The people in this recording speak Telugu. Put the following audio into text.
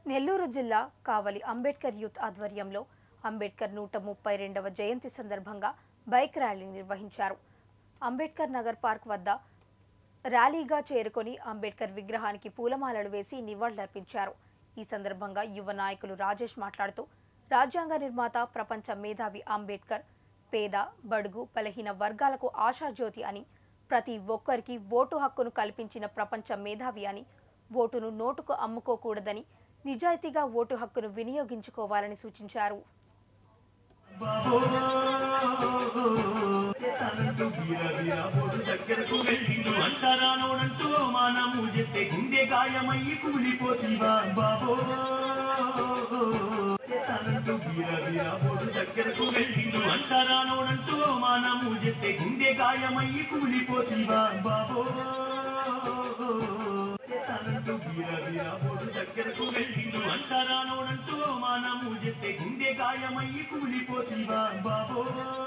నెల్లూరు జిల్లా కావలి అంబేద్కర్ యూత్ ఆధ్వర్యంలో అంబేద్కర్ నూట ముప్పై రెండవ జయంతి సందర్భంగా బైక్ ర్యాలీ నిర్వహించారు అంబేద్కర్ నగర్ పార్క్ వద్ద ర్యాలీగా చేరుకొని అంబేద్కర్ విగ్రహానికి పూలమాలలు వేసి నివాళులర్పించారు ఈ సందర్భంగా యువ నాయకులు రాజేష్ మాట్లాడుతూ రాజ్యాంగ నిర్మాత ప్రపంచ మేధావి అంబేద్కర్ పేద బడుగు బలహీన వర్గాలకు ఆశాజ్యోతి అని ప్రతి ఒక్కరికి ఓటు హక్కును కల్పించిన ప్రపంచ మేధావి అని ఓటును నోటుకు అమ్ముకోకూడదని నిజాయితీగా ఓటు హక్కును వినియోగించుకోవాలని సూచించారు తనంటూ వీర వీర ఓడు దగ్గరకు వెళ్ళిండు అంటారానోడంటూ మానము చేస్తే గుండె గాయమయ్యి కూలిపోతీవా బాబో తనంటూ వీర వీర ఓడు దగ్గరకు వెళ్ళిండు అంటారానోడంటూ మానము చేస్తే గుండె గాయమయ్యి కూలిపోతీవా బాబో తనంటూ వీర వీర ఓడు దగ్గరకు వెళ్ళిండు అంటారానోడంటూ మానము చేస్తే గుండె గాయమయ్యి కూలిపోతీవా బాబో